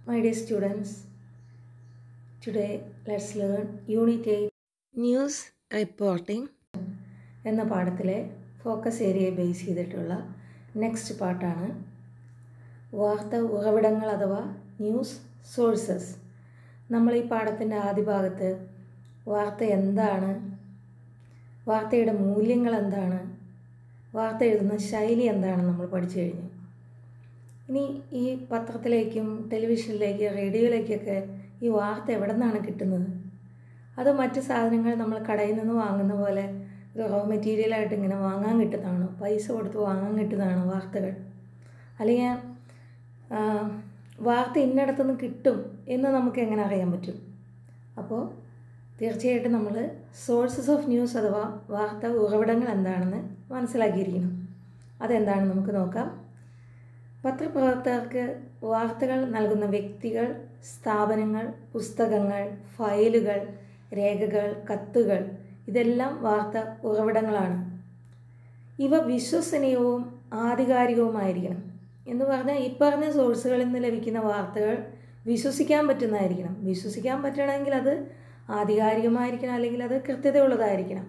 My dear students, today let's learn Unit 8 News Reporting എന്ന പാഠത്തിലെ focus ഏരിയയെ base ചെയ്തിട്ടുള്ള നെക്സ്റ്റ് പാർട്ടാണ് വാർത്ത ഉറവിടങ്ങൾ അഥവാ ന്യൂസ് സോഴ്സസ് നമ്മൾ ഈ പാഠത്തിൻ്റെ ആദ്യ ഭാഗത്ത് വാർത്ത എന്താണ് വാർത്തയുടെ മൂല്യങ്ങൾ എന്താണ് വാർത്ത എഴുതുന്ന ശൈലി എന്താണെന്ന് നമ്മൾ പഠിച്ചു കഴിഞ്ഞു ഇനി ഈ പത്രത്തിലേക്കും ടെലിവിഷനിലേക്ക് റേഡിയോയിലേക്കൊക്കെ ഈ വാർത്ത എവിടെ നിന്നാണ് കിട്ടുന്നത് അത് മറ്റ് സാധനങ്ങൾ നമ്മൾ കടയിൽ നിന്ന് വാങ്ങുന്ന പോലെ ഒരു റോ മെറ്റീരിയലായിട്ട് ഇങ്ങനെ വാങ്ങാൻ കിട്ടുന്നതാണോ പൈസ കൊടുത്ത് വാങ്ങാൻ കിട്ടുന്നതാണോ വാർത്തകൾ അല്ലെങ്കിൽ ആ, വാർത്ത ഇന്നടത്തുനിന്ന് കിട്ടും എന്ന് നമുക്ക് എങ്ങനെ അറിയാൻ പറ്റും അപ്പോൾ തീർച്ചയായിട്ടും നമ്മൾ സോഴ്സസ് ഓഫ് ന്യൂസ് അഥവാ വാർത്ത ഉറവിടങ്ങൾ എന്താണെന്ന് മനസ്സിലാക്കിയിരിക്കണം അതെന്താണെന്ന് നമുക്ക് നോക്കാം പത്രപ്രവർത്തകർക്ക് വാർത്തകൾ നൽകുന്ന വ്യക്തികൾ സ്ഥാപനങ്ങൾ പുസ്തകങ്ങൾ ഫയലുകൾ രേഖകൾ കത്തുകൾ ഇതെല്ലാം വാർത്ത ഉറവിടങ്ങളാണ് ഇവ വിശ്വസനീയവും ആധികാരികവുമായിരിക്കണം എന്ന് പറഞ്ഞാൽ ഈ പറഞ്ഞ സോഴ്സുകളിൽ നിന്ന് ലഭിക്കുന്ന വാർത്തകൾ വിശ്വസിക്കാൻ പറ്റുന്നതായിരിക്കണം വിശ്വസിക്കാൻ പറ്റണമെങ്കിൽ അത് ആധികാരികമായിരിക്കണം അല്ലെങ്കിൽ അത് കൃത്യതയുള്ളതായിരിക്കണം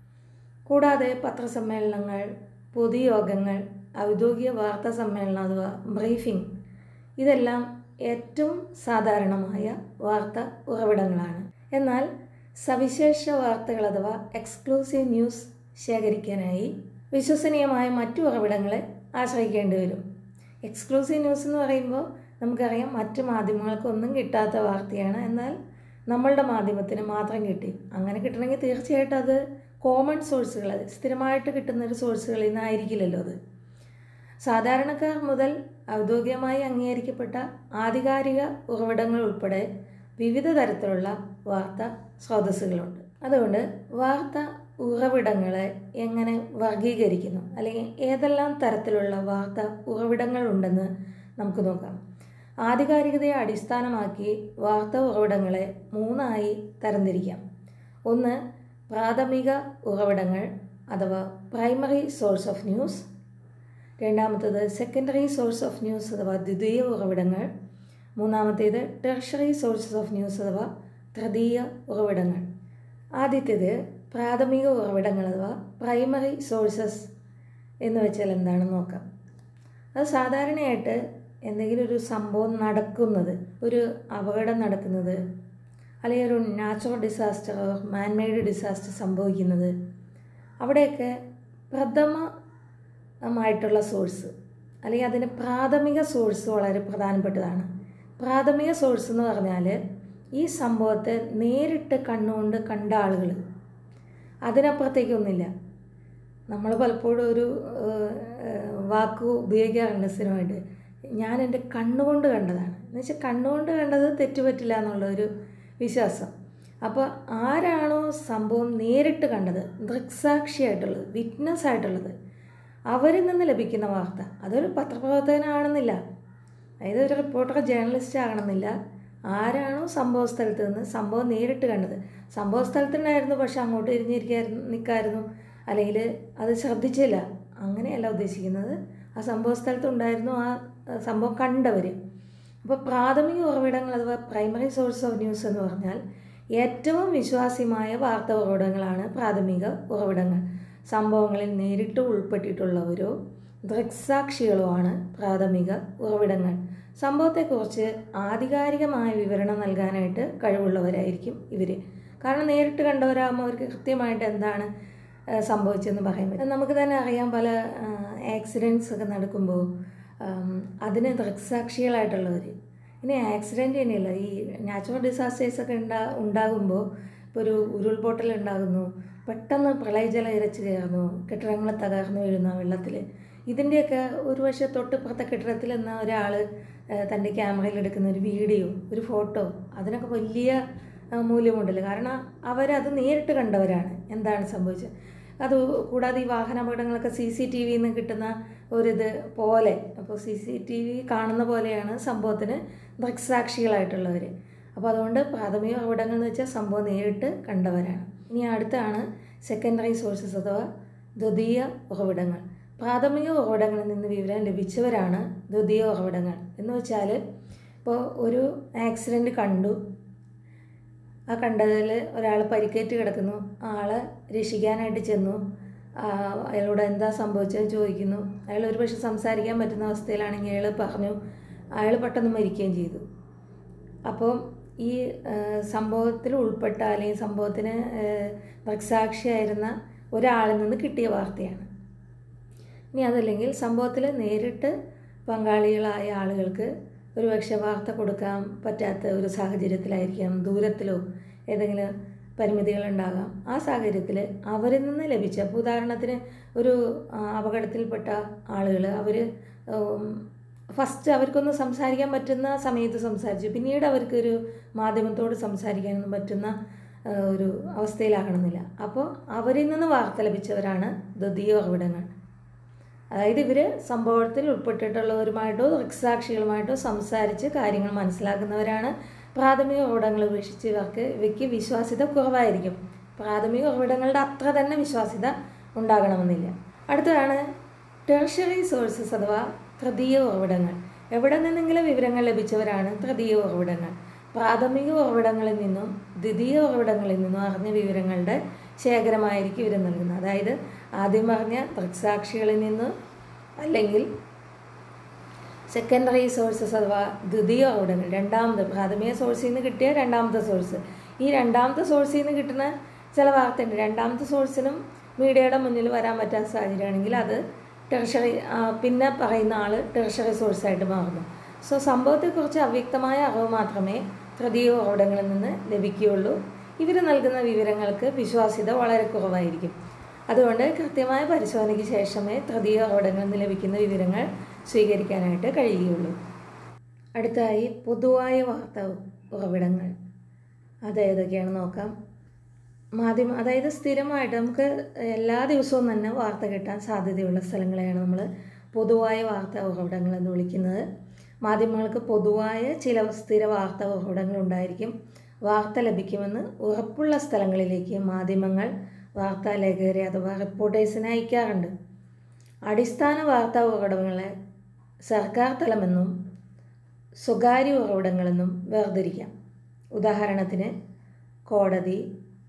കൂടാതെ പത്രസമ്മേളനങ്ങൾ പൊതുയോഗങ്ങൾ ഔദ്യോഗിക വാർത്താ സമ്മേളനം അഥവാ ബ്രീഫിംഗ് ഇതെല്ലാം ഏറ്റവും സാധാരണമായ വാർത്ത ഉറവിടങ്ങളാണ് എന്നാൽ സവിശേഷ വാർത്തകൾ അഥവാ എക്സ്ക്ലൂസീവ് ന്യൂസ് ശേഖരിക്കാനായി വിശ്വസനീയമായ മറ്റു ഉറവിടങ്ങളെ ആശ്രയിക്കേണ്ടി വരും എക്സ്ക്ലൂസീവ് ന്യൂസ് എന്ന് പറയുമ്പോൾ നമുക്കറിയാം മറ്റ് മാധ്യമങ്ങൾക്കൊന്നും കിട്ടാത്ത വാർത്തയാണ് എന്നാൽ നമ്മളുടെ മാധ്യമത്തിന് മാത്രം കിട്ടി അങ്ങനെ കിട്ടണമെങ്കിൽ തീർച്ചയായിട്ടും അത് കോമൺ സോഴ്സുകൾ സ്ഥിരമായിട്ട് കിട്ടുന്ന ഒരു സോഴ്സുകളിൽ നിന്നായിരിക്കില്ലല്ലോ അത് സാധാരണക്കാർ മുതൽ ഔദ്യോഗികമായി അംഗീകരിക്കപ്പെട്ട ആധികാരിക ഉറവിടങ്ങൾ ഉൾപ്പെടെ വിവിധ തരത്തിലുള്ള വാർത്ത സ്രോതസ്സുകളുണ്ട് അതുകൊണ്ട് വാർത്ത ഉറവിടങ്ങളെ എങ്ങനെ വർഗീകരിക്കുന്നു അല്ലെങ്കിൽ ഏതെല്ലാം തരത്തിലുള്ള വാർത്ത ഉറവിടങ്ങളുണ്ടെന്ന് നമുക്ക് നോക്കാം ആധികാരികതയെ അടിസ്ഥാനമാക്കി വാർത്താ ഉറവിടങ്ങളെ മൂന്നായി തരംതിരിക്കാം ഒന്ന് പ്രാഥമിക ഉറവിടങ്ങൾ അഥവാ പ്രൈമറി സോഴ്സ് ഓഫ് ന്യൂസ് രണ്ടാമത്തേത് സെക്കൻഡറി സോഴ്സ് ഓഫ് ന്യൂസ് അഥവാ ദ്വിതീയ ഉറവിടങ്ങൾ മൂന്നാമത്തേത് ടെർഷറി സോഴ്സസ് ഓഫ് ന്യൂസ് അഥവാ തൃതീയ ഉറവിടങ്ങൾ ആദ്യത്തേത് പ്രാഥമിക ഉറവിടങ്ങൾ അഥവാ പ്രൈമറി സോഴ്സസ് എന്ന് വെച്ചാൽ എന്താണെന്ന് നോക്കാം അത് സാധാരണയായിട്ട് എന്തെങ്കിലും ഒരു സംഭവം നടക്കുന്നത് ഒരു അപകടം നടക്കുന്നത് അല്ലെങ്കിൽ ഒരു നാച്ചുറൽ ഡിസാസ്റ്റർ മാൻമെയ്ഡ് ഡിസാസ്റ്റർ സംഭവിക്കുന്നത് അവിടെയൊക്കെ പ്രഥമമായിട്ടുള്ള സോഴ്സ് അല്ലെങ്കിൽ അതിൻ്റെ പ്രാഥമിക സോഴ്സ് വളരെ പ്രധാനപ്പെട്ടതാണ് പ്രാഥമിക സോഴ്സ് എന്ന് പറഞ്ഞാൽ ഈ സംഭവത്തെ നേരിട്ട് കണ്ണുകൊണ്ട് കണ്ട ആളുകൾ അതിനപ്പുറത്തേക്കൊന്നുമില്ല നമ്മൾ പലപ്പോഴും ഒരു ഏഹ്, ഏഹ്, വാക്ക് ഉപയോഗിക്കാറുണ്ട് സ്ഥിരമായിട്ട് ഞാൻ എൻ്റെ കണ്ണുകൊണ്ട് കണ്ടതാണ് എന്ന് വെച്ചാൽ കണ്ണുകൊണ്ട് കണ്ടത് തെറ്റുപറ്റില്ല എന്നുള്ള ഒരു വിശ്വാസം അപ്പോൾ ആരാണോ സംഭവം നേരിട്ട് കണ്ടത് ദൃക്സാക്ഷിയായിട്ടുള്ളത് വിറ്റ്നസ് ആയിട്ടുള്ളത് അവരിൽ നിന്ന് ലഭിക്കുന്ന വാർത്ത അതൊരു പത്രപ്രവർത്തകനാണെന്നില്ല അതായത് ഒരു റിപ്പോർട്ടർ ജേർണലിസ്റ്റ് ആകണമെന്നില്ല ആരാണോ സംഭവ സ്ഥലത്ത് നിന്ന് സംഭവം നേരിട്ട് കണ്ടത് സംഭവ സ്ഥലത്തുണ്ടായിരുന്നു പക്ഷെ അങ്ങോട്ട് തിരിഞ്ഞിരിക്കായിരുന്നു നിൽക്കായിരുന്നു അല്ലെങ്കിൽ അത് ശ്രദ്ധിച്ചില്ല അങ്ങനെയല്ല ഉദ്ദേശിക്കുന്നത് ആ സംഭവ സ്ഥലത്തുണ്ടായിരുന്നു ആ ആ സംഭവം കണ്ടവർ അപ്പോൾ പ്രാഥമിക ഉറവിടങ്ങൾ അഥവാ പ്രൈമറി സോഴ്സ് ഓഫ് ന്യൂസ് എന്ന് പറഞ്ഞാൽ ഏറ്റവും വിശ്വാസ്യമായ വാർത്താ ഉറവിടങ്ങളാണ് പ്രാഥമിക ഉറവിടങ്ങൾ സംഭവങ്ങളിൽ നേരിട്ട് ഉൾപ്പെട്ടിട്ടുള്ളവരോ ദൃക്സാക്ഷികളുമാണ് പ്രാഥമിക ഉറവിടങ്ങൾ സംഭവത്തെക്കുറിച്ച് ആധികാരികമായ വിവരണം നൽകാനായിട്ട് കഴിവുള്ളവരായിരിക്കും ഇവർ കാരണം നേരിട്ട് കണ്ടവരാകുമ്പോൾ അവർക്ക് കൃത്യമായിട്ട് എന്താണ് ആ, സംഭവിച്ചതെന്ന് പറയാൻ പറ്റും നമുക്ക് തന്നെ അറിയാം പല ആക്സിഡൻസ് ഒക്കെ നടക്കുമ്പോൾ ആം, അതിന് ദൃക്സാക്ഷികളായിട്ടുള്ളവർ ഇനി ആക്സിഡൻറ്റ് തന്നെയല്ല ഈ നാച്ചുറൽ ഡിസാസ്റ്റേഴ്സ് ഒക്കെ ഉണ്ടാ ഉണ്ടാകുമ്പോൾ ഇപ്പോൾ ഒരു ഉരുൾപൊട്ടൽ ഉണ്ടാകുന്നു പെട്ടെന്ന് പ്രളയജലം ഇരച്ച് കയറുന്നു കെട്ടിടങ്ങൾ തകർന്നു വീഴുന്ന വെള്ളത്തിൽ ഇതിൻ്റെയൊക്കെ ഒരു പക്ഷേ തൊട്ടിപ്പുറത്തെ കെട്ടിടത്തിൽ എന്ന ഒരാൾ തൻ്റെ ക്യാമറയിൽ എടുക്കുന്ന ഒരു വീഡിയോ ഒരു ഫോട്ടോ അതിനൊക്കെ വലിയ ആ, മൂല്യമുണ്ടല്ലോ കാരണം അവരത് നേരിട്ട് കണ്ടവരാണ് എന്താണ് സംഭവിച്ചത് അത് കൂടാതെ ഈ വാഹന അപകടങ്ങളൊക്കെ സി സി ടി വിയിൽ നിന്ന് കിട്ടുന്ന ഒരിത് പോലെ അപ്പോൾ സി സി ടി വി കാണുന്ന പോലെയാണ് സംഭവത്തിന് ദൃക്സാക്ഷികളായിട്ടുള്ളവർ അപ്പോൾ അതുകൊണ്ട് പ്രാഥമിക ഉറവിടങ്ങൾ എന്ന് വെച്ചാൽ സംഭവം നേരിട്ട് കണ്ടവരാണ് ഇനി അടുത്താണ് സെക്കൻഡറി സോഴ്സസ് അഥവാ ദ്വിതീയ ഉറവിടങ്ങൾ പ്രാഥമിക ഉറവിടങ്ങളിൽ നിന്ന് വിവരം ലഭിച്ചവരാണ് ദ്വിതീയ ഉറവിടങ്ങൾ എന്ന് വെച്ചാൽ ഇപ്പോൾ ഒരു ആക്സിഡൻറ്റ് കണ്ടു ആ കണ്ടതിൽ ഒരാൾ പരിക്കേറ്റ് കിടക്കുന്നു ആളെ രക്ഷിക്കാനായിട്ട് ചെന്നു ആ, അയാളോട് എന്താ സംഭവിച്ചതെന്ന് ചോദിക്കുന്നു അയാൾ ഒരു പക്ഷെ സംസാരിക്കാൻ പറ്റുന്ന അവസ്ഥയിലാണെങ്കിൽ അയാൾ പറഞ്ഞു അയാൾ പെട്ടെന്ന് മരിക്കുകയും ചെയ്തു അപ്പോൾ ഈ ആ, സംഭവത്തിൽ ഉൾപ്പെട്ട അല്ലെങ്കിൽ സംഭവത്തിന് ദൃക്സാക്ഷിയായിരുന്ന ഒരാളിൽ നിന്ന് കിട്ടിയ വാർത്തയാണ് ഇനി അതല്ലെങ്കിൽ സംഭവത്തിൽ നേരിട്ട് പങ്കാളികളായ ആളുകൾക്ക് ഒരു പക്ഷേ വാർത്ത കൊടുക്കാൻ പറ്റാത്ത ഒരു സാഹചര്യത്തിലായിരിക്കാം ദൂരത്തിലോ ഏതെങ്കിലും പരിമിതികളുണ്ടാകാം ആ സാഹചര്യത്തിൽ അവരിൽ നിന്ന് ലഭിച്ച ഇപ്പോൾ ഉദാഹരണത്തിന് ഒരു ആ, അപകടത്തിൽപ്പെട്ട ആളുകൾ അവർ ഫസ്റ്റ് അവർക്കൊന്ന് സംസാരിക്കാൻ പറ്റുന്ന സമയത്ത് സംസാരിച്ചു പിന്നീട് അവർക്കൊരു മാധ്യമത്തോട് സംസാരിക്കാനൊന്നും പറ്റുന്ന ആ, ഒരു അവസ്ഥയിലാകണമെന്നില്ല അപ്പോൾ അവരിൽ നിന്ന് വാർത്ത ലഭിച്ചവരാണ് ദ്വിതീയ ഉറവിടങ്ങൾ അതായത് ഇവർ സംഭവത്തിൽ ഉൾപ്പെട്ടിട്ടുള്ളവരുമായിട്ടോ ദൃക്സാക്ഷികളുമായിട്ടോ സംസാരിച്ച് കാര്യങ്ങൾ മനസ്സിലാക്കുന്നവരാണ് പ്രാഥമിക ഉറവിടങ്ങൾ ഉപേക്ഷിച്ച് ഇവർക്ക് ഇവയ്ക്ക് വിശ്വാസ്യത കുറവായിരിക്കും പ്രാഥമിക ഉറവിടങ്ങളുടെ അത്ര തന്നെ വിശ്വാസ്യത ഉണ്ടാകണമെന്നില്ല അടുത്തതാണ് ടെർഷറി സോഴ്സസ് അഥവാ തൃതീയ ഉറവിടങ്ങൾ എവിടെ നിന്നെങ്കിലും വിവരങ്ങൾ ലഭിച്ചവരാണ് തൃതീയ ഉറവിടങ്ങൾ പ്രാഥമിക ഉറവിടങ്ങളിൽ നിന്നും ദ്വിതീയ ഉറവിടങ്ങളിൽ നിന്നും അറിഞ്ഞ വിവരങ്ങളുടെ ശേഖരമായിരിക്കും ഇവർ നൽകുന്നത് അതായത് ആദ്യം പറഞ്ഞ ദൃക്സാക്ഷികളിൽ നിന്ന് അല്ലെങ്കിൽ സെക്കൻഡറി സോഴ്സസ് അഥവാ ദ്വിതീയ ഉറവിടങ്ങൾ രണ്ടാമത് പ്രാഥമിക സോഴ്സിൽ നിന്ന് കിട്ടിയ രണ്ടാമത്തെ സോഴ്സ് ഈ രണ്ടാമത്തെ സോഴ്സിൽ നിന്ന് കിട്ടുന്ന ചില വാർത്തയുണ്ട് രണ്ടാമത്തെ സോഴ്സിനും മീഡിയയുടെ മുന്നിൽ വരാൻ പറ്റാത്ത സാഹചര്യമാണെങ്കിൽ അത് ടെർഷറി പിന്നെ പറയുന്ന ആൾ ടെർഷറി സോഴ്സായിട്ട് മാറുന്നു സോ സംഭവത്തെക്കുറിച്ച് അവ്യക്തമായ അറിവ് മാത്രമേ തൃതീയ ഉറവിടങ്ങളിൽ നിന്ന് ലഭിക്കുകയുള്ളൂ ഇവർ നൽകുന്ന വിവരങ്ങൾക്ക് വിശ്വാസ്യത വളരെ കുറവായിരിക്കും അതുകൊണ്ട് കൃത്യമായ പരിശോധനയ്ക്ക് ശേഷമേ തൃതീയ ഉറവിടങ്ങളിൽ നിന്ന് ലഭിക്കുന്ന വിവരങ്ങൾ സ്വീകരിക്കാനായിട്ട് കഴിയുകയുള്ളൂ അടുത്തായി പൊതുവായ വാർത്താ ഉറവിടങ്ങൾ അത് ഏതൊക്കെയാണെന്ന് നോക്കാം മാധ്യമ അതായത് സ്ഥിരമായിട്ട് നമുക്ക് എല്ലാ ദിവസവും തന്നെ വാർത്ത കിട്ടാൻ സാധ്യതയുള്ള സ്ഥലങ്ങളെയാണ് നമ്മൾ പൊതുവായ വാർത്താ ഉറവിടങ്ങൾ എന്ന് വിളിക്കുന്നത് മാധ്യമങ്ങൾക്ക് പൊതുവായ ചില സ്ഥിര വാർത്താ ഉറവിടങ്ങൾ ഉണ്ടായിരിക്കും വാർത്ത ലഭിക്കുമെന്ന് ഉറപ്പുള്ള സ്ഥലങ്ങളിലേക്ക് മാധ്യമങ്ങൾ വാർത്താ ലേഖകരെ അഥവാ റിപ്പോർട്ടേഴ്സിനെ അയക്കാറുണ്ട് അടിസ്ഥാന വാർത്താ ഉറവിടങ്ങളെ സർക്കാർ തലമെന്നും സ്വകാര്യ ഉറവിടങ്ങളെന്നും വേർതിരിക്കാം ഉദാഹരണത്തിന് കോടതി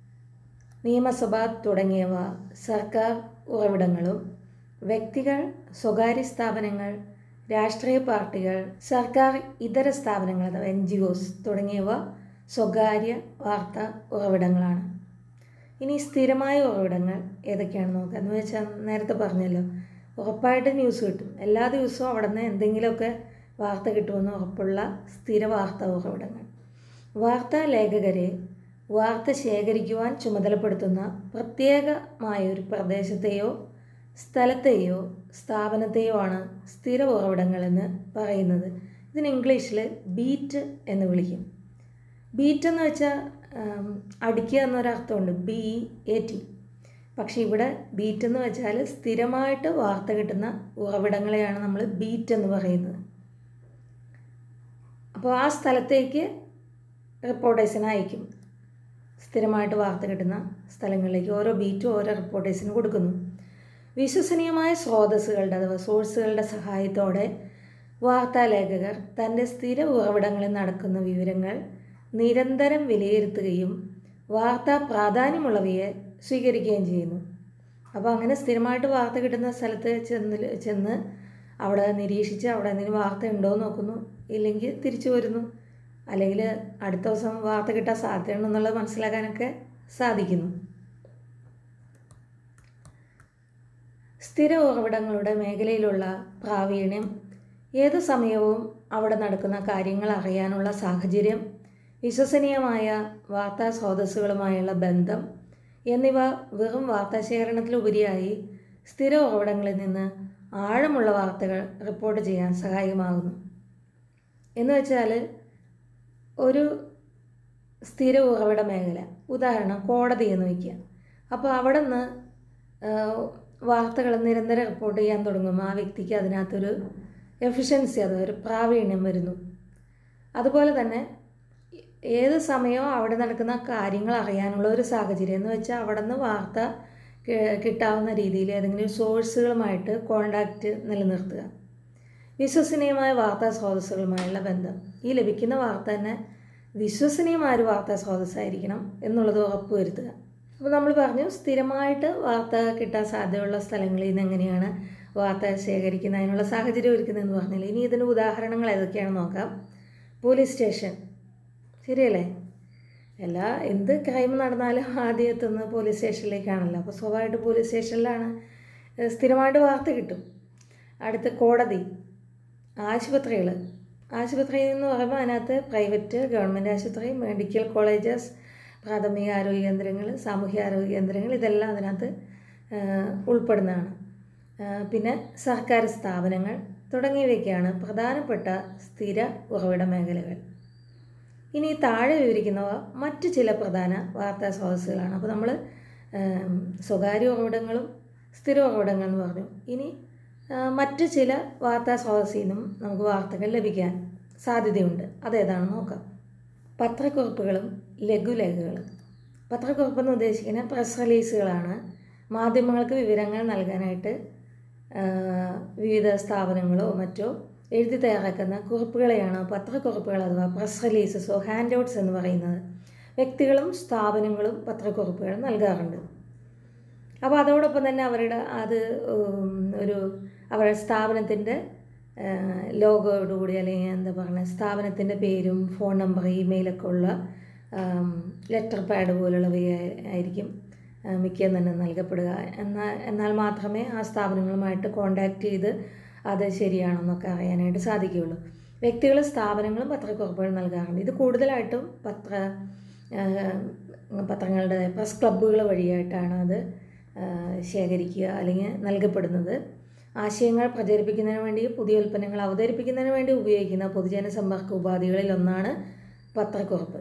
നിയമസഭ തുടങ്ങിയവ സർക്കാർ ഉറവിടങ്ങളും വ്യക്തികൾ സ്വകാര്യ സ്ഥാപനങ്ങൾ രാഷ്ട്രീയ പാർട്ടികൾ സർക്കാർ ഇതര സ്ഥാപനങ്ങൾ അഥവാ എൻ ജി ഒസ് തുടങ്ങിയവ സ്വകാര്യ വാർത്താ ഉറവിടങ്ങളാണ് ഇനി സ്ഥിരമായ ഉറവിടങ്ങൾ ഏതൊക്കെയാണെന്ന് നോക്കാം എന്ന് വെച്ചാൽ നേരത്തെ പറഞ്ഞല്ലോ ഉറപ്പായിട്ട് ന്യൂസ് കിട്ടും എല്ലാ ദിവസവും അവിടെ നിന്ന് എന്തെങ്കിലുമൊക്കെ വാർത്ത കിട്ടുമെന്ന് ഉറപ്പുള്ള സ്ഥിര വാർത്താ ഉറവിടങ്ങൾ വാർത്താ ലേഖകരെ വാർത്ത ശേഖരിക്കുവാൻ ചുമതലപ്പെടുത്തുന്ന പ്രത്യേകമായ ഒരു പ്രദേശത്തെയോ സ്ഥലത്തെയോ സ്ഥാപനത്തെയോ ആണ് സ്ഥിര ഉറവിടങ്ങളെന്ന് പറയുന്നത് ഇതിന് ഇംഗ്ലീഷിൽ ബീറ്റ് എന്ന് വിളിക്കും ബീറ്റ് എന്ന് വെച്ചാൽ അടിക്കുക എന്നൊരർത്ഥമുണ്ട് ബി എ ടി പക്ഷേ ഇവിടെ ബീറ്റ് എന്ന് വെച്ചാൽ സ്ഥിരമായിട്ട് വാർത്ത കിട്ടുന്ന ഉറവിടങ്ങളെയാണ് നമ്മൾ ബീറ്റ് എന്ന് പറയുന്നത് അപ്പോൾ ആ സ്ഥലത്തേക്ക് റിപ്പോർട്ടേഴ്സിനെ അയക്കും സ്ഥിരമായിട്ട് വാർത്ത കിട്ടുന്ന സ്ഥലങ്ങളിലേക്ക് ഓരോ ബീറ്റും ഓരോ റിപ്പോർട്ടേഴ്സിന് കൊടുക്കുന്നു വിശ്വസനീയമായ സ്രോതസ്സുകളുടെ അഥവാ സോഴ്സുകളുടെ സഹായത്തോടെ വാർത്താ ലേഖകർ തൻ്റെ സ്ഥിര ഉറവിടങ്ങളിൽ നടക്കുന്ന വിവരങ്ങൾ നിരന്തരം വിലയിരുത്തുകയും വാർത്താ പ്രാധാന്യമുള്ളവയെ സ്വീകരിക്കുകയും ചെയ്യുന്നു അപ്പോൾ അങ്ങനെ സ്ഥിരമായിട്ട് വാർത്ത കിട്ടുന്ന സ്ഥലത്ത് ചെന്ന് ചെന്ന് അവിടെ നിരീക്ഷിച്ച് അവിടെ എന്തെങ്കിലും വാർത്ത ഉണ്ടോ എന്ന് നോക്കുന്നു ഇല്ലെങ്കിൽ തിരിച്ചു വരുന്നു അല്ലെങ്കിൽ അടുത്ത ദിവസം വാർത്ത കിട്ടാൻ സാധ്യതയുണ്ടെന്നുള്ളത് മനസ്സിലാക്കാനൊക്കെ സാധിക്കുന്നു സ്ഥിര ഉറവിടങ്ങളുടെ മേഖലയിലുള്ള പ്രാവീണ്യം ഏത് സമയവും അവിടെ നടക്കുന്ന കാര്യങ്ങൾ അറിയാനുള്ള സാഹചര്യം വിശ്വസനീയമായ വാർത്താ സ്രോതസ്സുകളുമായുള്ള ബന്ധം എന്നിവ വെറും വാർത്താശേഖരണത്തിലുപരിയായി സ്ഥിര ഉറവിടങ്ങളിൽ നിന്ന് ആഴമുള്ള വാർത്തകൾ റിപ്പോർട്ട് ചെയ്യാൻ സഹായകമാകുന്നു എന്ന് വെച്ചാൽ ഒരു സ്ഥിര ഉറവിട മേഖല ഉദാഹരണം കോടതി എന്ന് വയ്ക്കുക അപ്പോൾ അവിടെ നിന്ന് വാർത്തകൾ നിരന്തരം റിപ്പോർട്ട് ചെയ്യാൻ തുടങ്ങും ആ വ്യക്തിക്ക് അതിനകത്തൊരു എഫിഷ്യൻസി അഥവാ ഒരു പ്രാവീണ്യം വരുന്നു അതുപോലെ തന്നെ ഏത് സമയവും അവിടെ നടക്കുന്ന കാര്യങ്ങൾ അറിയാനുള്ള ഒരു സാഹചര്യം എന്ന് വെച്ചാൽ അവിടെ നിന്ന് വാർത്ത കിട്ടാവുന്ന രീതിയിൽ ഏതെങ്കിലും സോഴ്സുകളുമായിട്ട് കോണ്ടാക്റ്റ് നിലനിർത്തുക വിശ്വസനീയമായ വാർത്താ സ്രോതസ്സുകളുമായുള്ള ബന്ധം ഈ ലഭിക്കുന്ന വാർത്ത തന്നെ വിശ്വസനീയമായ ഒരു വാർത്താ സ്രോതസ്സായിരിക്കണം എന്നുള്ളത് ഉറപ്പുവരുത്തുക അപ്പോൾ നമ്മൾ പറഞ്ഞു സ്ഥിരമായിട്ട് വാർത്ത കിട്ടാൻ സാധ്യതയുള്ള സ്ഥലങ്ങളിൽ നിന്ന് എങ്ങനെയാണ് വാർത്ത ശേഖരിക്കുന്നത് അതിനുള്ള സാഹചര്യം ഒരുക്കുന്നതെന്ന് പറഞ്ഞില്ല ഇനി ഇതിന് ഉദാഹരണങ്ങൾ ഏതൊക്കെയാണെന്ന് നോക്കാം പോലീസ് സ്റ്റേഷൻ ശരിയല്ലേ എല്ലാ എന്ത് ക്രൈം നടന്നാലും ആദ്യം എത്തുന്നത് പോലീസ് സ്റ്റേഷനിലേക്കാണല്ലോ അപ്പോൾ സ്വാഭാവികമായിട്ട് പോലീസ് സ്റ്റേഷനിലാണ് ഏഹ് സ്ഥിരമായിട്ട് വാർത്ത കിട്ടും അടുത്ത കോടതി ആശുപത്രികൾ ആശുപത്രി എന്ന് പറയുമ്പോൾ അതിനകത്ത് പ്രൈവറ്റ് ഗവൺമെൻറ് ആശുപത്രി മെഡിക്കൽ കോളേജസ് പ്രാഥമിക ആരോഗ്യ കേന്ദ്രങ്ങൾ സാമൂഹ്യ ആരോഗ്യ കേന്ദ്രങ്ങൾ ഇതെല്ലാം അതിനകത്ത് ഏഹ് ഉൾപ്പെടുന്നതാണ് ഏഹ് പിന്നെ സർക്കാർ സ്ഥാപനങ്ങൾ തുടങ്ങിയവയൊക്കെയാണ് പ്രധാനപ്പെട്ട സ്ഥിര ഉറവിട മേഖലകൾ ഇനി താഴെ വിവരിക്കുന്നവ മറ്റ് ചില പ്രധാന വാർത്താ സ്രോതസ്സുകളാണ് അപ്പോൾ നമ്മൾ സ്വകാര്യ ഉറവിടങ്ങളും സ്ഥിര ഉറവിടങ്ങൾ എന്ന് പറഞ്ഞു ഇനി ആ, മറ്റ് ചില വാർത്താ സ്രോതസ്സിൽ നിന്നും നമുക്ക് വാർത്തകൾ ലഭിക്കാൻ സാധ്യതയുണ്ട് അതേതാണെന്ന് നോക്കാം പത്രക്കുറിപ്പുകളും ലഘുലേഖകളും പത്രക്കുറിപ്പെന്ന് ഉദ്ദേശിക്കുന്ന പ്രസ് റിലീസുകളാണ് മാധ്യമങ്ങൾക്ക് വിവരങ്ങൾ നൽകാനായിട്ട് ആ, വിവിധ സ്ഥാപനങ്ങളോ മറ്റോ എഴുതി തയ്യാറാക്കുന്ന കുറിപ്പുകളെയാണ് പത്രക്കുറിപ്പുകൾ അഥവാ പ്രസ് റിലീസസോ ഹാൻഡ് ഔട്ട്സ് എന്ന് പറയുന്നത് വ്യക്തികളും സ്ഥാപനങ്ങളും പത്രക്കുറിപ്പുകൾ നൽകാറുണ്ട് അപ്പോൾ അതോടൊപ്പം തന്നെ അവരുടെ അത് ഉം, ഒരു അവരുടെ സ്ഥാപനത്തിൻ്റെ ലോഗോയോടുകൂടി അല്ലെങ്കിൽ എന്താ പറയുക സ്ഥാപനത്തിൻ്റെ പേരും ഫോൺ നമ്പർ ഇമെയിലൊക്കെ ഉള്ള ലെറ്റർ പാഡ് പോലുള്ളവ ആയിരിക്കും ആ, മിക്കതും തന്നെ നൽകപ്പെടുക എന്നാൽ എന്നാൽ മാത്രമേ ആ സ്ഥാപനങ്ങളുമായിട്ട് കോണ്ടാക്ട് ചെയ്ത് അത് ശരിയാണെന്നൊക്കെ അറിയാനായിട്ട് സാധിക്കുകയുള്ളൂ വ്യക്തികളും സ്ഥാപനങ്ങളും പത്രക്കുറിപ്പുകൾ നൽകാറുണ്ട് ഇത് കൂടുതലായിട്ടും പത്ര ആ, പത്രങ്ങളുടെ പ്രസ് ക്ലബ്ബുകൾ വഴിയായിട്ടാണ് അത് ആ, ശേഖരിക്കുക അല്ലെങ്കിൽ നൽകപ്പെടുന്നത് ആശയങ്ങൾ പ്രചരിപ്പിക്കുന്നതിന് വേണ്ടി പുതിയ ഉൽപ്പന്നങ്ങൾ അവതരിപ്പിക്കുന്നതിന് വേണ്ടി ഉപയോഗിക്കുന്ന പൊതുജന സമ്പർക്ക ഉപാധികളിൽ ഒന്നാണ് പത്രക്കുറിപ്പ്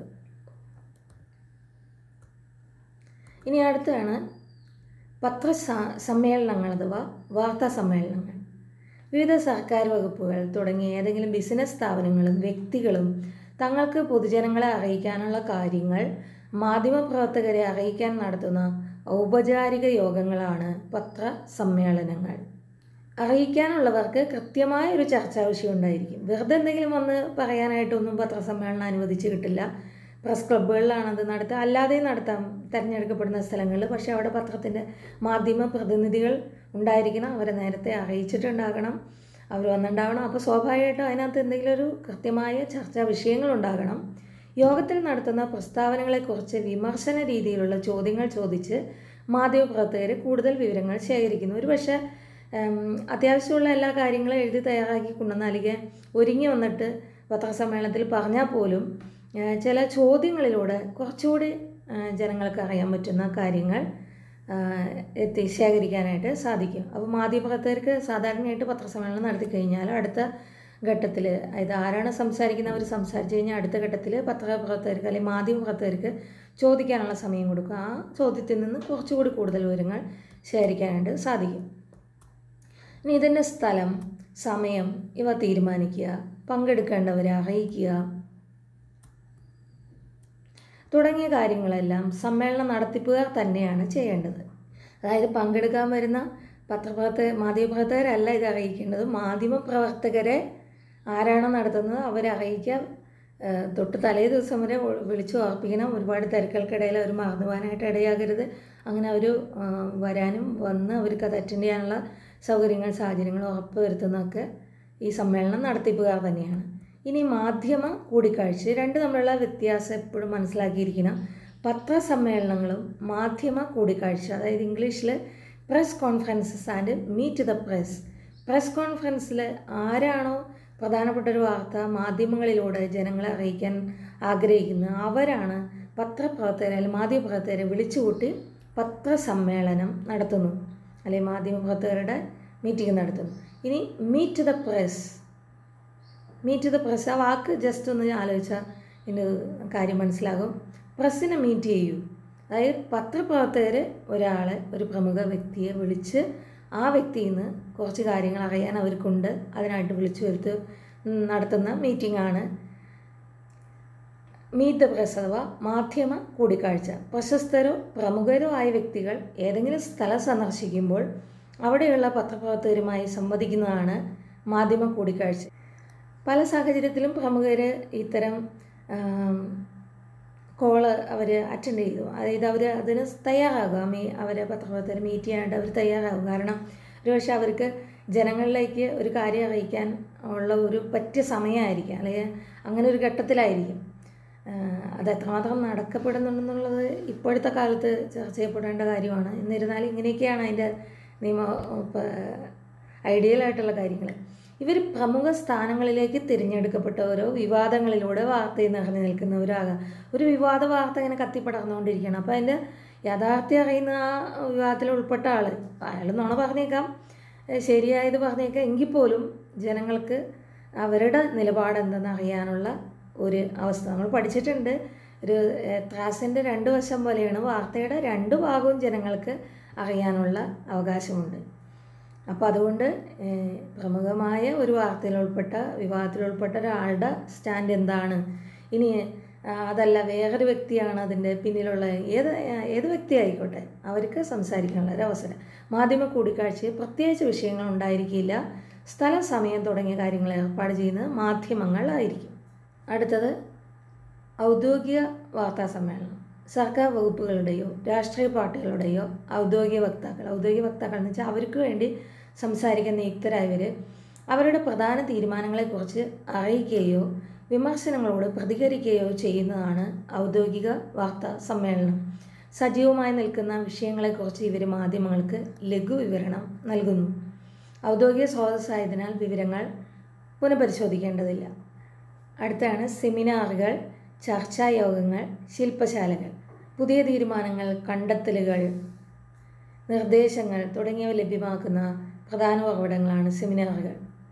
ഇനി അടുത്താണ് പത്ര സ- സമ്മേളനങ്ങൾ അഥവാ വാർത്താ സമ്മേളനങ്ങൾ വിവിധ സർക്കാർ വകുപ്പുകൾ തുടങ്ങിയ ഏതെങ്കിലും ബിസിനസ് സ്ഥാപനങ്ങളും വ്യക്തികളും തങ്ങൾക്ക് പൊതുജനങ്ങളെ അറിയിക്കാനുള്ള കാര്യങ്ങൾ മാധ്യമപ്രവർത്തകരെ അറിയിക്കാൻ നടത്തുന്ന ഔപചാരിക യോഗങ്ങളാണ് പത്ര സമ്മേളനങ്ങൾ അറിയിക്കാനുള്ളവർക്ക് കൃത്യമായ ഒരു ചർച്ചാ വിഷയം ഉണ്ടായിരിക്കും വെറുതെ എന്തെങ്കിലും വന്ന് പറയാനായിട്ടൊന്നും പത്രസമ്മേളനം അനുവദിച്ച് കിട്ടില്ല പ്രസ് ക്ലബ്ബുകളിലാണ് അത് നടത്തുക അല്ലാതെയും നടത്താം തിരഞ്ഞെടുക്കപ്പെടുന്ന സ്ഥലങ്ങളിൽ പക്ഷേ അവിടെ പത്രത്തിൻ്റെ മാധ്യമ പ്രതിനിധികൾ ഉണ്ടായിരിക്കണം അവരെ നേരത്തെ അറിയിച്ചിട്ടുണ്ടാകണം അവർ വന്നിട്ടുണ്ടാവണം അപ്പോൾ സ്വാഭാവികമായിട്ടും അതിനകത്ത് എന്തെങ്കിലും ഒരു കൃത്യമായ ചർച്ചാ വിഷയങ്ങളുണ്ടാകണം യോഗത്തിൽ നടത്തുന്ന പ്രസ്താവനകളെക്കുറിച്ച് വിമർശന രീതിയിലുള്ള ചോദ്യങ്ങൾ ചോദിച്ച് മാധ്യമപ്രവർത്തകർ കൂടുതൽ വിവരങ്ങൾ ശേഖരിക്കുന്നു ഒരു പക്ഷേ അത്യാവശ്യമുള്ള എല്ലാ കാര്യങ്ങളും എഴുതി തയ്യാറാക്കി കൊണ്ടുവന്ന അല്ലെങ്കിൽ ഒരുങ്ങി വന്നിട്ട് പത്രസമ്മേളനത്തിൽ പറഞ്ഞാൽ പോലും ആ, ചില ചോദ്യങ്ങളിലൂടെ കുറച്ചുകൂടി ആ, ജനങ്ങൾക്ക് അറിയാൻ പറ്റുന്ന കാര്യങ്ങൾ ആ, എത്തി ശേഖരിക്കാനായിട്ട് സാധിക്കും അപ്പോൾ മാധ്യമപ്രവർത്തകർക്ക് സാധാരണയായിട്ട് പത്രസമ്മേളനം നടത്തി കഴിഞ്ഞാൽ അടുത്ത ഘട്ടത്തിൽ അതായത് ആരാണ് സംസാരിക്കുന്നത് അവർ സംസാരിച്ച് കഴിഞ്ഞാൽ അടുത്ത ഘട്ടത്തിൽ പത്രപ്രവർത്തകർക്ക് അല്ലെങ്കിൽ മാധ്യമപ്രവർത്തകർക്ക് ചോദിക്കാനുള്ള സമയം കൊടുക്കും ആ ചോദ്യത്തിൽ നിന്ന് കുറച്ചുകൂടി കൂടുതൽ വിവരങ്ങൾ ശേഖരിക്കാനായിട്ട് സാധിക്കും ഇനി ഇതിൻ്റെ സ്ഥലം സമയം ഇവ തീരുമാനിക്കുക പങ്കെടുക്കേണ്ടവരെ അറിയിക്കുക തുടങ്ങിയ കാര്യങ്ങളെല്ലാം സമ്മേളന നടത്തിപ്പുകാർ തന്നെയാണ് ചെയ്യേണ്ടത് അതായത് പങ്കെടുക്കാൻ വരുന്ന പത്രപ്രവർത്തക മാധ്യമപ്രവർത്തകരല്ല ഇത് അറിയിക്കേണ്ടത് മാധ്യമപ്രവർത്തകരെ ആരാണോ നടത്തുന്നത് അവരെ അറിയിക്കുക ഏഹ് തൊട്ട് തലേ ദിവസം വരെ ഒ- വിളിച്ചു ഓർപ്പിക്കണം ഒരുപാട് തിരക്കുകൾക്കിടയിൽ അവർ മറന്നു പോകാനായിട്ട് ഇടയാകരുത് അങ്ങനെ അവർ വരാനും വന്ന് അവർക്ക് അത് അറ്റൻഡ് ചെയ്യാനുള്ള സൗകര്യങ്ങൾ സാഹചര്യങ്ങൾ ഉറപ്പ് വരുത്തുന്നതൊക്കെ ഈ സമ്മേളനം നടത്തിപ്പുകാർ തന്നെയാണ് ഇനി മാധ്യമ കൂടിക്കാഴ്ച ഇത് രണ്ട് തമ്മിലുള്ള വ്യത്യാസം എപ്പോഴും മനസ്സിലാക്കിയിരിക്കണം പത്രസമ്മേളനങ്ങളും മാധ്യമ കൂടിക്കാഴ്ച അതായത് ഇംഗ്ലീഷിൽ press conferences and meet the press press കോൺഫറൻസിൽ ആരാണോ പ്രധാനപ്പെട്ട ഒരു വാർത്ത മാധ്യമങ്ങളിലൂടെ ജനങ്ങളെ അറിയിക്കാൻ ആഗ്രഹിക്കുന്നത് അവരാണ് പത്രപ്രവർത്തകരെ അല്ലെങ്കിൽ മാധ്യമപ്രവർത്തകരെ വിളിച്ചുകൂട്ടി പത്രസമ്മേളനം നടത്തുന്നു അല്ലെങ്കിൽ മാധ്യമപ്രവർത്തകരുടെ മീറ്റിംഗ് നടത്തുന്നു ഇനി meet the press meet the press ആ വാക്ക് ജസ്റ്റ് ഒന്ന് ആലോചിച്ചാൽ ഇതിന് കാര്യം മനസ്സിലാകും പ്രസ്സിനെ മീറ്റ് ചെയ്യൂ അതായത് പത്രപ്രവർത്തകർ ഒരാളെ ഒരു പ്രമുഖ വ്യക്തിയെ വിളിച്ച് ആ വ്യക്തിയിൽ നിന്ന് കുറച്ച് കാര്യങ്ങൾ അറിയാൻ അവർക്കുണ്ട് അതിനായിട്ട് വിളിച്ചു വരുത്ത് നടത്തുന്ന മീറ്റിംഗ് ആണ് മീറ്റ് ദ പ്രസ് അഥവാ മാധ്യമ കൂടിക്കാഴ്ച പ്രശസ്തരോ പ്രമുഖരോ ആയ വ്യക്തികൾ ഏതെങ്കിലും സ്ഥലം സന്ദർശിക്കുമ്പോൾ അവിടെയുള്ള പത്രപ്രവർത്തകരുമായി സംവദിക്കുന്നതാണ് മാധ്യമ കൂടിക്കാഴ്ച പല സാഹചര്യത്തിലും പ്രമുഖർ ഇത്തരം ആം, കോള് അവർ അറ്റൻഡ് ചെയ്തു അതായത് അവർ അതിന് തയ്യാറാകുക മീ അവരെ പത്രപ്രവർത്തകർ മീറ്റ് ചെയ്യാനായിട്ട് അവർ തയ്യാറാകും കാരണം ഒരുപക്ഷെ അവർക്ക് ജനങ്ങളിലേക്ക് ഒരു കാര്യം അറിയിക്കാൻ ഉള്ള ഒരു പറ്റിയ സമയമായിരിക്കാം അല്ലെങ്കിൽ അങ്ങനെ ഒരു ഘട്ടത്തിലായിരിക്കും ആഹ് അത് എത്രമാത്രം നടക്കപ്പെടുന്നുണ്ടെന്നുള്ളത് ഇപ്പോഴത്തെ കാലത്ത് ചർച്ച ചെയ്യപ്പെടേണ്ട കാര്യമാണ് എന്നിരുന്നാലും ഇങ്ങനെയൊക്കെയാണ് അതിൻ്റെ നിയമ ഐഡിയലായിട്ടുള്ള കാര്യങ്ങൾ ഇവർ പ്രമുഖ സ്ഥാനങ്ങളിലേക്ക് തിരഞ്ഞെടുക്കപ്പെട്ടവരോ വിവാദങ്ങളിലൂടെ വാർത്തയിൽ നിറഞ്ഞു നിൽക്കുന്നവരാകാം ഒരു വിവാദ വാർത്ത ഇങ്ങനെ കത്തിപ്പടർന്നുകൊണ്ടിരിക്കുകയാണ് അപ്പോൾ അതിൻ്റെ യാഥാർത്ഥ്യം അറിയുന്ന ആ വിവാദത്തിൽ ഉൾപ്പെട്ട ആൾ അയാൾ നുണ പറഞ്ഞേക്കാം ഏഹ് ശരിയായത് പറഞ്ഞേക്കാം എങ്കിൽ പോലും ജനങ്ങൾക്ക് അവരുടെ നിലപാട് എന്തെന്ന് അറിയാനുള്ള ഒരു അവസ്ഥ നമ്മൾ പഠിച്ചിട്ടുണ്ട് ഒരു ഏഹ്, ത്രാസിൻ്റെ രണ്ട് വശം പോലെയാണ് വാർത്തയുടെ രണ്ട് ഭാഗവും ജനങ്ങൾക്ക് അറിയാനുള്ള അവകാശമുണ്ട് അപ്പോൾ അതുകൊണ്ട് ഏഹ്, പ്രമുഖമായ ഒരു വാർത്തയിൽ ഉൾപ്പെട്ട വിവാദത്തിൽ ഉൾപ്പെട്ട ഒരാളുടെ സ്റ്റാൻഡ് എന്താണ് ഇനി ആ, അതല്ല വേറൊരു വ്യക്തിയാണ് അതിൻ്റെ പിന്നിലുള്ള ഏത് ഏത് വ്യക്തി ആയിക്കോട്ടെ അവർക്ക് സംസാരിക്കാനുള്ള ഒരു അവസരം മാധ്യമ കൂടിക്കാഴ്ചയിൽ പ്രത്യേകിച്ച് വിഷയങ്ങൾ ഉണ്ടായിരിക്കില്ല സ്ഥലം സമയം തുടങ്ങിയ കാര്യങ്ങൾ ഏർപ്പാട് ചെയ്യുന്നത് മാധ്യമങ്ങളായിരിക്കും അടുത്തത് ഔദ്യോഗിക വാർത്താ സമ്മേളനം സർക്കാർ വകുപ്പുകളുടെയോ രാഷ്ട്രീയ പാർട്ടികളുടെയോ ഔദ്യോഗിക വക്താക്കൾ ഔദ്യോഗിക വക്താക്കൾ എന്ന് വെച്ചാൽ അവർക്ക് വേണ്ടി സംസാരിക്കാൻ നിയുക്തരായവർ അവരുടെ പ്രധാന തീരുമാനങ്ങളെക്കുറിച്ച് അറിയിക്കുകയോ വിമർശനങ്ങളോട് പ്രതികരിക്കുകയോ ചെയ്യുന്നതാണ് ഔദ്യോഗിക വാർത്താ സമ്മേളനം സജീവമായി നിൽക്കുന്ന വിഷയങ്ങളെക്കുറിച്ച് ഇവർ മാധ്യമങ്ങൾക്ക് ലഘുവിവരണം നൽകുന്നു ഔദ്യോഗിക സ്രോതസ്സായതിനാൽ വിവരങ്ങൾ പുനഃപരിശോധിക്കേണ്ടതില്ല അടുത്താണ് സെമിനാറുകൾ ചർച്ചാ യോഗങ്ങൾ ശില്പശാലകൾ പുതിയ തീരുമാനങ്ങൾ കണ്ടെത്തലുകൾ നിർദ്ദേശങ്ങൾ തുടങ്ങിയവ ലഭ്യമാക്കുന്ന പ്രധാന ഉറവിടങ്ങളാണ് സെമിനാറുകൾ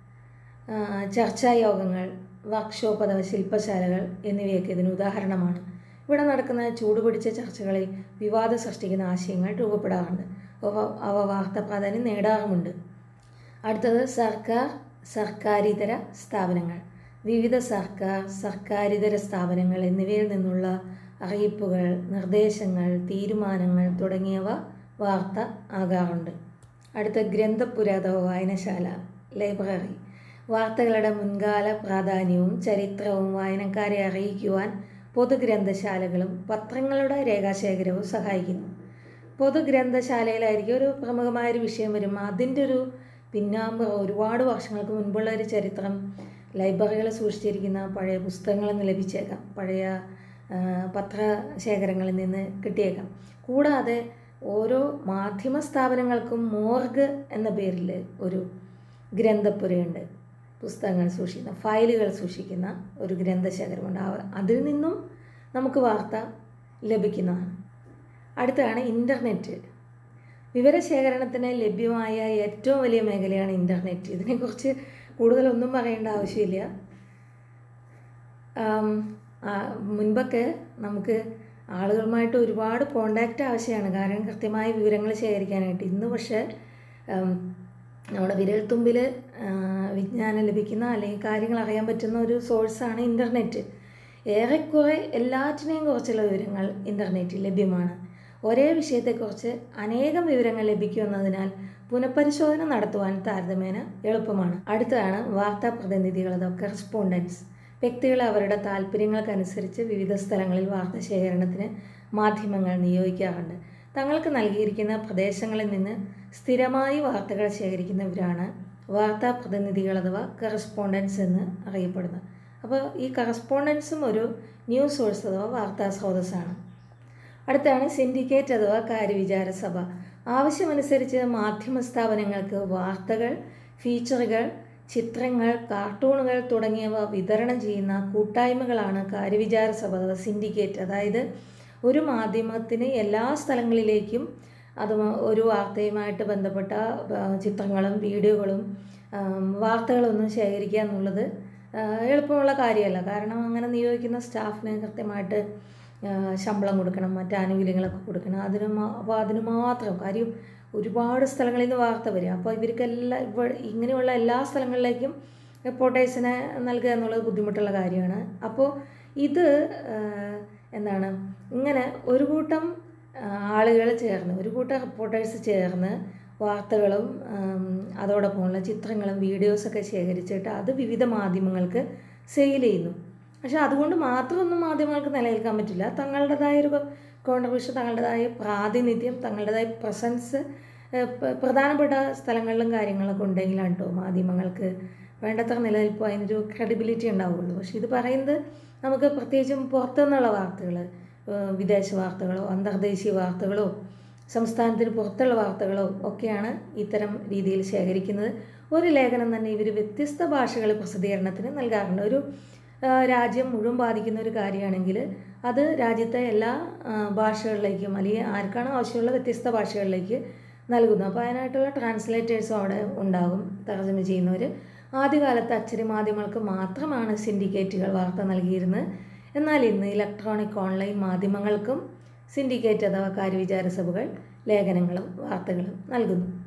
ആ, ചർച്ചാ യോഗങ്ങൾ വർക്ക്ഷോപ്പ് അഥവാ ശില്പശാലകൾ എന്നിവയൊക്കെ ഇതിന് ഉദാഹരണമാണ് ഇവിടെ നടക്കുന്ന ചൂടുപിടിച്ച ചർച്ചകളിൽ വിവാദം സൃഷ്ടിക്കുന്ന ആശയങ്ങൾ രൂപപ്പെടാറുണ്ട് അവ അവ വാർത്താ പ്രാധാന്യം നേടാറുമുണ്ട് അടുത്തത് സർക്കാർ സർക്കാരിതര സ്ഥാപനങ്ങൾ വിവിധ സർക്കാർ സർക്കാരിതര സ്ഥാപനങ്ങൾ എന്നിവയിൽ നിന്നുള്ള അറിയിപ്പുകൾ നിർദ്ദേശങ്ങൾ തീരുമാനങ്ങൾ തുടങ്ങിയവ വാർത്ത ആകാറുണ്ട് അടുത്ത ഗ്രന്ഥപുര അഥവാ വായനശാല ലൈബ്രറി വാർത്തകളുടെ മുൻകാല പ്രാധാന്യവും ചരിത്രവും വായനക്കാരെ അറിയിക്കുവാൻ പൊതുഗ്രന്ഥശാലകളും പത്രങ്ങളുടെ രേഖാശേഖരവും സഹായിക്കുന്നു പൊതുഗ്രന്ഥശാലയിലായിരിക്കും ഒരു പ്രമുഖമായ ഒരു വിഷയം വരുമ്പോൾ അതിൻ്റെ ഒരു പിന്നാമ്പ് ഒരുപാട് വർഷങ്ങൾക്ക് മുൻപുള്ള ഒരു ചരിത്രം ലൈബ്രറികൾ സൂക്ഷിച്ചിരിക്കുന്ന പഴയ പുസ്തകങ്ങളിൽ നിന്ന് ലഭിച്ചേക്കാം പഴയ ആ, പത്രശേഖരങ്ങളിൽ നിന്ന് കിട്ടിയേക്കാം കൂടാതെ ഓരോ മാധ്യമ സ്ഥാപനങ്ങൾക്കും മോർഗ് എന്ന പേരിൽ ഒരു ഗ്രന്ഥപ്പുരയുണ്ട് പുസ്തകങ്ങൾ സൂക്ഷിക്കുന്ന ഫയലുകൾ സൂക്ഷിക്കുന്ന ഒരു ഗ്രന്ഥശേഖരമുണ്ട് ആ- അതിൽ നിന്നും നമുക്ക് വാർത്ത ലഭിക്കുന്നതാണ് അടുത്താണ് ഇൻ്റർനെറ്റ് വിവരശേഖരണത്തിന് ലഭ്യമായ ഏറ്റവും വലിയ മേഖലയാണ് ഇൻ്റർനെറ്റ് ഇതിനെക്കുറിച്ച് കൂടുതലൊന്നും പറയേണ്ട ആവശ്യമില്ല ആം, ആ, മുൻപൊക്കെ നമുക്ക് ആളുകളുമായിട്ട് ഒരുപാട് കോണ്ടാക്റ്റ് ആവശ്യമാണ് കാരണം കൃത്യമായ വിവരങ്ങൾ ശേഖരിക്കാനായിട്ട് ഇന്ന് പക്ഷേ ആം, നമ്മുടെ വിരൽത്തുമ്പിൽ വിജ്ഞാനം ലഭിക്കുന്ന അല്ലെങ്കിൽ കാര്യങ്ങൾ അറിയാൻ പറ്റുന്ന ഒരു സോഴ്സാണ് ഇൻ്റർനെറ്റ് ഏറെക്കുറെ എല്ലാറ്റിനെയും കുറിച്ചുള്ള വിവരങ്ങൾ ഇൻ്റർനെറ്റിൽ ലഭ്യമാണ് ഒരേ വിഷയത്തെക്കുറിച്ച് അനേകം വിവരങ്ങൾ ലഭിക്കുമെന്നതിനാൽ പുനഃപരിശോധന നടത്തുവാൻ താരതമ്യേന എളുപ്പമാണ് അടുത്തതാണ് വാർത്താ പ്രതിനിധികൾ അഥവാ കറസ്പോണ്ടൻസ് വ്യക്തികൾ അവരുടെ താല്പര്യങ്ങൾക്കനുസരിച്ച് വിവിധ സ്ഥലങ്ങളിൽ വാർത്താ ശേഖരണത്തിന് മാധ്യമങ്ങൾ നിയോഗിക്കാറുണ്ട് തങ്ങൾക്ക് നൽകിയിരിക്കുന്ന പ്രദേശങ്ങളിൽ നിന്ന് സ്ഥിരമായി വാർത്തകൾ ശേഖരിക്കുന്നവരാണ് വാർത്താ പ്രതിനിധികൾ അഥവാ കറസ്പോണ്ടൻസ് എന്ന് അറിയപ്പെടുന്നത് അപ്പോൾ ഈ കറസ്പോണ്ടൻസും ഒരു ന്യൂസ് സോഴ്സ് അഥവാ വാർത്താ സ്രോതസ്സാണ് അടുത്താണ് സിൻഡിക്കേറ്റ് അഥവാ കാര്യവിചാര സഭ ആവശ്യമനുസരിച്ച് മാധ്യമ സ്ഥാപനങ്ങൾക്ക് വാർത്തകൾ ഫീച്ചറുകൾ ചിത്രങ്ങൾ കാർട്ടൂണുകൾ തുടങ്ങിയവ വിതരണം ചെയ്യുന്ന കൂട്ടായ്മകളാണ് കാര്യവിചാര സഭ അഥവാ സിൻഡിക്കേറ്റ് അതായത് ഒരു മാധ്യമത്തിന് എല്ലാ സ്ഥലങ്ങളിലേക്കും അത് ഒരു വാർത്തയുമായിട്ട് ബന്ധപ്പെട്ട ആ, ചിത്രങ്ങളും വീഡിയോകളും ആം, വാർത്തകളൊന്നും ശേഖരിക്കുക എന്നുള്ളത് ആ, എളുപ്പമുള്ള കാര്യമല്ല കാരണം അങ്ങനെ നിയോഗിക്കുന്ന സ്റ്റാഫിന് കൃത്യമായിട്ട് ആ, ശമ്പളം കൊടുക്കണം മറ്റ് ആനുകൂല്യങ്ങളൊക്കെ കൊടുക്കണം അതിന് മാ- അപ്പോൾ അതിന് മാത്രം കാര്യം ഒരുപാട് സ്ഥലങ്ങളിൽ നിന്ന് വാർത്ത വരും അപ്പോൾ ഇവർക്കെല്ലാം ഇപ്പോൾ ഇങ്ങനെയുള്ള എല്ലാ സ്ഥലങ്ങളിലേക്കും റിപ്പോർട്ടേഴ്സിനെ നൽകുക എന്നുള്ളത് ബുദ്ധിമുട്ടുള്ള കാര്യമാണ് അപ്പോൾ ഇത് ആ, എന്താണ് ഇങ്ങനെ ഒരു കൂട്ടം ആളുകൾ ചേർന്ന് ഒരു കൂട്ടം റിപ്പോർട്ടേഴ്സ് ചേർന്ന് വാർത്തകളും ആം, അതോടൊപ്പമുള്ള ചിത്രങ്ങളും വീഡിയോസൊക്കെ ശേഖരിച്ചിട്ട് അത് വിവിധ മാധ്യമങ്ങൾക്ക് സെയിൽ ചെയ്യുന്നു പക്ഷെ അതുകൊണ്ട് മാത്രമൊന്നും മാധ്യമങ്ങൾക്ക് നിലനിൽക്കാൻ പറ്റില്ല തങ്ങളുടേതായ ഒരു കോൺട്രിബ്യൂഷൻ തങ്ങളുടേതായ പ്രാതിനിധ്യം തങ്ങളുടേതായ പ്രസൻസ് പ്രധാനപ്പെട്ട സ്ഥലങ്ങളിലും കാര്യങ്ങളൊക്കെ ഉണ്ടെങ്കിലാണ് കേട്ടോ മാധ്യമങ്ങൾക്ക് വേണ്ടത്ര നിലനിൽപ്പോ അതിനൊരു ക്രെഡിബിലിറ്റി ഉണ്ടാവുള്ളൂ പക്ഷെ ഇത് പറയുന്നത് നമുക്ക് പ്രത്യേകിച്ചും പുറത്തുനിന്നുള്ള വാർത്തകൾ വിദേശ വാർത്തകളോ അന്തർദേശീയ വാർത്തകളോ സംസ്ഥാനത്തിന് പുറത്തുള്ള വാർത്തകളോ ഒക്കെയാണ് ഇത്തരം രീതിയിൽ ശേഖരിക്കുന്നത് ഒരു ലേഖനം തന്നെ ഇവർ വ്യത്യസ്ത ഭാഷകൾ പ്രസിദ്ധീകരണത്തിന് നൽകാറുണ്ട് ഒരു ആ, രാജ്യം മുഴുവൻ ബാധിക്കുന്ന ഒരു കാര്യമാണെങ്കിൽ അത് രാജ്യത്തെ എല്ലാ ആ, ഭാഷകളിലേക്കും അല്ലെങ്കിൽ ആർക്കാണോ ആവശ്യമുള്ള വ്യത്യസ്ത ഭാഷകളിലേക്ക് നൽകുന്നു അപ്പോൾ അതിനായിട്ടുള്ള ട്രാൻസ്ലേറ്റേഴ്സും അവിടെ ഉണ്ടാകും തർജ്ജമ ചെയ്യുന്നവർ ആദ്യകാലത്ത് അച്ചടി മാധ്യമങ്ങൾക്ക് മാത്രമാണ് സിൻഡിക്കേറ്റുകൾ വാർത്ത നൽകിയിരുന്നത് എന്നാൽ ഇന്ന് ഇലക്ട്രോണിക് ഓൺലൈൻ മാധ്യമങ്ങൾക്കും സിൻഡിക്കേറ്റ് അഥവാ കാര്യവിചാര സഭകൾ ലേഖനങ്ങളും വാർത്തകളും നൽകുന്നു